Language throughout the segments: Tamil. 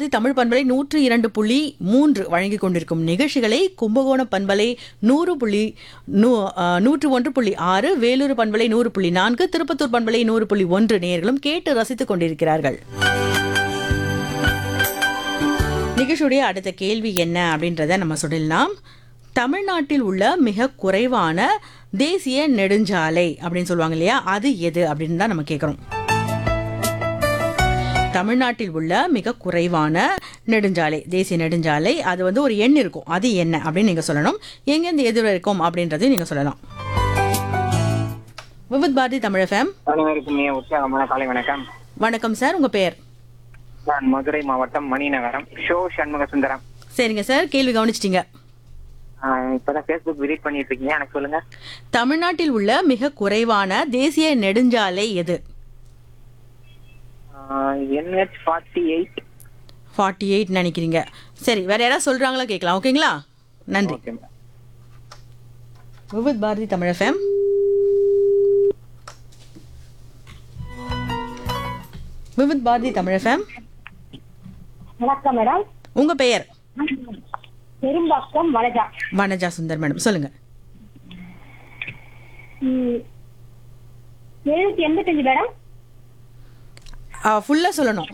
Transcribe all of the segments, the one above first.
பாரதி தமிழ் பண்பலை நூற்று இரண்டு புள்ளி மூன்று வழங்கிக் கொண்டிருக்கும் நிகழ்ச்சிகளை கும்பகோணம் பண்பலை நூறு புள்ளி நூ- ஆ, நூற்று ஒன்று புள்ளி ஆறு வேலூர் பண்பலை நூறு புள்ளி நான்கு திருப்பத்தூர் பண்பலை நூறு புள்ளி ஒன்று நேயர்களும் கேட்டு ரசித்துக் கொண்டிருக்கிறார்கள் நிகழ்ச்சியுடைய அடுத்த கேள்வி என்ன அப்படின்றத நம்ம சொல்லிடலாம் தமிழ்நாட்டில் உள்ள மிக குறைவான தேசிய நெடுஞ்சாலை அப்படின்னு சொல்லுவாங்க இல்லையா அது எது அப்படின்னு தான் நம்ம கேட்குறோம் தமிழ்நாட்டில் உள்ள மிக குறைவான நெடுஞ்சாலை தேசிய நெடுஞ்சாலை அது வந்து ஒரு எண் இருக்கும் அது என்ன அப்படின்னு நீங்க சொல்லணும் எங்கேருந்து எது இருக்கும் அப்படின்றதையும் நீங்க சொல்லலாம் விவித் பாரதி தமிழ் FM அனைவருக்கும் மிக உற்சாகமான காலை வணக்கம் வணக்கம் சார் உங்க பேர் நான் மதுரை மாவட்டம் மணிநகரம் ஷோ சண்முக சுந்தரம் சரிங்க சார் கேள்வி கவனிச்சிட்டீங்க ஆஹ் இப்பதான் ஃபேஸ்புக் விசிட் பண்ணிட்டு இருக்கீங்க எனக்கு சொல்லுங்க தமிழ்நாட்டில் உள்ள மிக குறைவான தேசிய நெடுஞ்சாலை எது NH forty eight forty eight நினைக்கிறீங்க சரி வேற யாராவது சொல்றாங்களா கேட்கலாம் ஓகேங்களா நன்றி okay Vividh Bharati Tamil FM Vividh Bharati Tamil FM வணக்கம் மேடம் உங்க பெயர் பெரும்பாக்கம் வனஜா வனஜா சுந்தர் மேடம் சொல்லுங்க ம், எழுநூத்தி எண்பத்தஞ்சு மேடம் ஃபுல்லா சொல்லணும்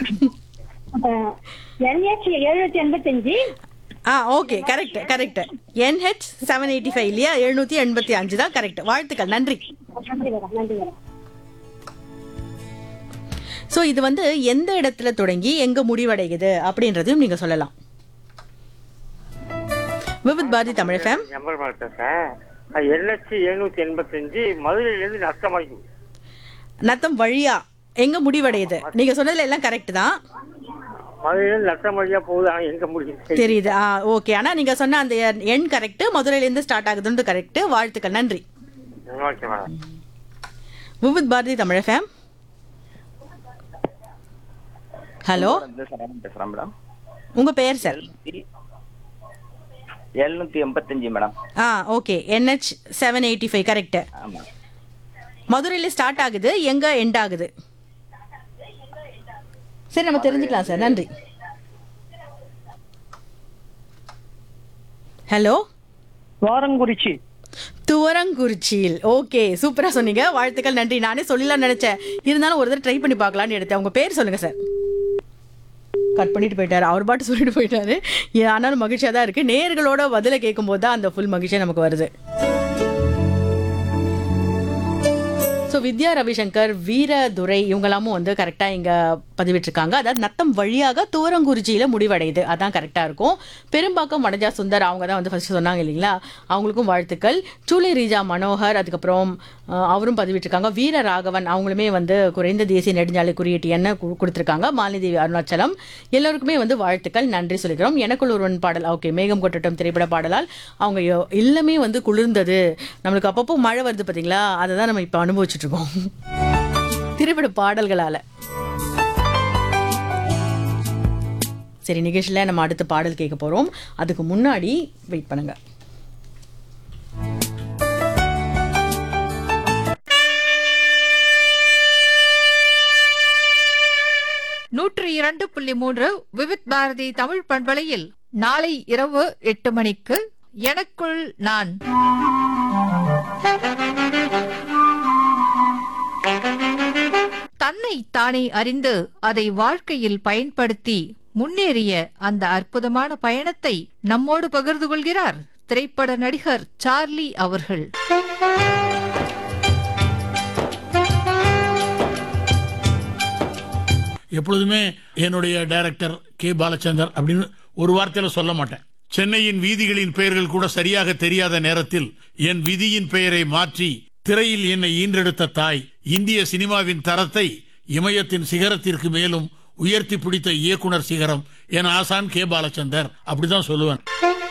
என்ஹெச் எழுநூத்தி எண்பத்தஞ்சு ஆ okay correct correct NH seven eighty five இல்லையா எழுநூத்தி எண்பத்தி அஞ்சு தான் கரெக்ட் வாழ்த்துக்கள் நன்றி நன்றி மேடம் நன்றி மேடம் ஸோ இது வந்து எந்த இடத்துல தொடங்கி எங்க முடிவடையுது அப்படின்றதையும் நீங்க சொல்லலாம் விவித் பாரதி தமிழ் எஃப்எம் நம்பர் மாட்டேன் சார் எண்ணூத்தி எழுநூத்தி எண்பத்தஞ்சு மதுரையிலேருந்து நஷ்டமாகி நத்தம் வழியா எங்க முடிவடையுது நீங்க சொன்னதுல எல்லாம் கரெக்ட் தான் மதுரையிலேருந்து நஷ்டம் வழியா போகுது ஆனால் எங்க முடியும் தெரியுது ஆ ஓகே ஆனா நீங்க சொன்ன அந்த எண்- எண் கரெக்ட் மதுரையில இருந்து ஸ்டார்ட் ஆகுதுன்னு கரெக்ட் வாழ்த்துக்கள் நன்றி okay madam Vividh Bharati Tamil FM hello பேசுறேன் மேடம் உங்க பெயர் சார் எழுநூத்தி எண்பத்தஞ்சு மேடம் ஆ okay NH seven eighty five correct ஆமா மதுரையில ஸ்டார்ட் ஆகுது எங்க எண்ட் ஆகுது சரி நம்ம தெரிஞ்சுக்கலாம் சார் நன்றி ஹலோ வாரங்குறிச்சி துவரங்குறிச்சியில் ஓகே சூப்பரா சொன்னீங்க வாழ்த்துக்கள் நன்றி நானே சொல்லலாம் நினைச்சேன் இருந்தாலும் ஒரு தடவை ட்ரை பண்ணி பார்க்கலாம்னு எடுத்தேன் உங்க பேர் சொல்லுங்க சார் கட் பண்ணிட்டு போயிட்டாரு அவர் பாட்டு சொல்லிட்டு போயிட்டாரு ஏ, ஆனாலும் மகிழ்ச்சியா தான் இருக்கு நேர்களோட பதில கேட்கும்போது தான் அந்த ஃபுல் மகிழ்ச்சியா நமக்கு வருது ஸோ வித்யா ரவிசங்கர் வீரதுரை இவங்கெல்லாமும் வந்து கரெக்டாக இங்கே பதிவிட்டிருக்காங்க அதாவது நத்தம் வழியாக தூரங்குறிச்சியில் முடிவடையுது அதான் கரெக்டாக இருக்கும் பெரும்பாக்கம் வனஜா சுந்தர் அவங்க தான் வந்து ஃபர்ஸ்ட் சொன்னாங்க இல்லைங்களா அவங்களுக்கும் வாழ்த்துக்கள் சூளை ரீஜா மனோகர் அதுக்கப்புறம் அஹ், அவரும் பதிவிட்டிருக்காங்க வீர ராகவன் அவங்களுமே வந்து குறைந்த தேசிய நெடுஞ்சாலை குறியீட்டு என்ன கு- கொடுத்திருக்காங்க மாலிதேவி அருணாச்சலம் எல்லோருக்குமே வந்து வாழ்த்துக்கள் நன்றி சொல்லிக்கிறோம் எனக்குள் ஒருவன் பாடல் ஓகே மேகம் கொட்டட்டும் திரைப்பட பாடலால் அவங்க யோ- இல்லமே வந்து குளிர்ந்தது நம்மளுக்கு அப்பப்போ மழை வருது பார்த்தீங்களா அதை தான் நம்ம இப்போ அனுபவிச்சுட்டு இருக்கோம் திரைப்பட பாடல்களால சரி நிகழ்ச்சியில் நம்ம அடுத்த பாடல் கேட்க போறோம் அதுக்கு முன்னாடி வெயிட் பண்ணுங்க நூற்று இரண்டு புள்ளி மூன்று விவித் பாரதி தமிழ் பண்பலையில் நாளை இரவு எட்டு மணிக்கு எனக்குள் நான் தன்னை தானே அறிந்து அதை வாழ்க்கையில் பயன்படுத்தி முன்னேறிய அந்த அற்புதமான பயணத்தை நம்மோடு பகிர்ந்து கொள்கிறார் திரைப்பட நடிகர் சார்லி அவர்கள் எப்பொழுதுமே என்னுடைய டைரக்டர் கே பாலச்சந்தர் அப்படின்னு ஒரு வார்த்தையில சொல்ல மாட்டேன் சென்னையின் வீதிகளின் பெயர்கள் கூட சரியாக தெரியாத நேரத்தில் என் விதியின் பெயரை மாற்றி திரையில் என்னை ஈன்றெடுத்த தாய் இந்திய சினிமாவின் தரத்தை இமயத்தின் சிகரத்திற்கு மேலும் உயர்த்தி பிடித்த இயக்குனர் சிகரம் என் ஆசான் கே பாலச்சந்தர் அப்படிதான் சொல்லுவேன்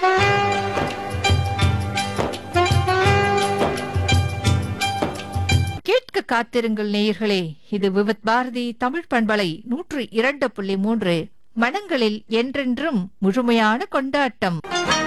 கேட்க காத்திருங்கள் நேயர்களே இது விவித் பாரதி தமிழ் பண்பலை நூற்று இரண்டு புள்ளி மூன்று மனங்களில் என்றென்றும் முழுமையான கொண்டாட்டம்